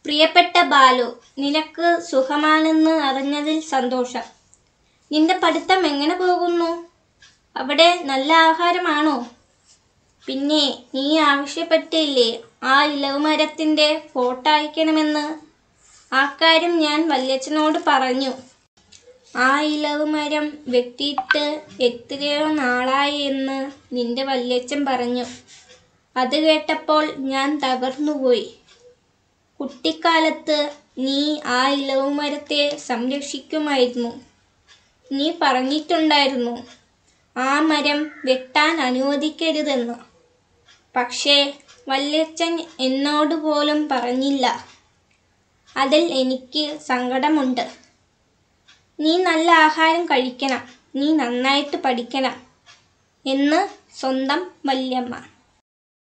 പ്രിയപ്പെട്ട ബാലു നിനക്ക് സുഖമാണെന്ന് അറിഞ്ഞതിൽ സന്തോഷം നിന്റെ പഠിത്തം എങ്ങനെ പോകുന്നു അവിടെ നല്ല ആഹാരമാണോ പിന്നെ നീ ആവശ്യപ്പെട്ടില്ലേ ആ ഇലവ് മരത്തിൻ്റെ ഫോട്ടോ അയക്കണമെന്ന് ആ കാര്യം ഞാൻ വല്യച്ഛനോട് പറഞ്ഞു ആ ഇലവ് മരം വെട്ടിയിട്ട് എത്രയോ നാളായി എന്ന് നിന്റെ വല്യച്ഛൻ പറഞ്ഞു അത് കേട്ടപ്പോൾ ഞാൻ തകർന്നുപോയി കുട്ടിക്കാലത്ത് നീ ആ ഇലവ് മരത്തെ സംരക്ഷിക്കുമായിരുന്നു നീ പറഞ്ഞിട്ടുണ്ടായിരുന്നു ആ മരം വെട്ടാൻ അനുവദിക്കരുതെന്ന് പക്ഷേ വല്യച്ഛൻ എന്നോട് പോലും പറഞ്ഞില്ല അതിൽ എനിക്ക് സങ്കടമുണ്ട് നീ നല്ല ആഹാരം കഴിക്കണം നീ നന്നായിട്ട് പഠിക്കണം എന്ന് സ്വന്തം വല്യമ്മ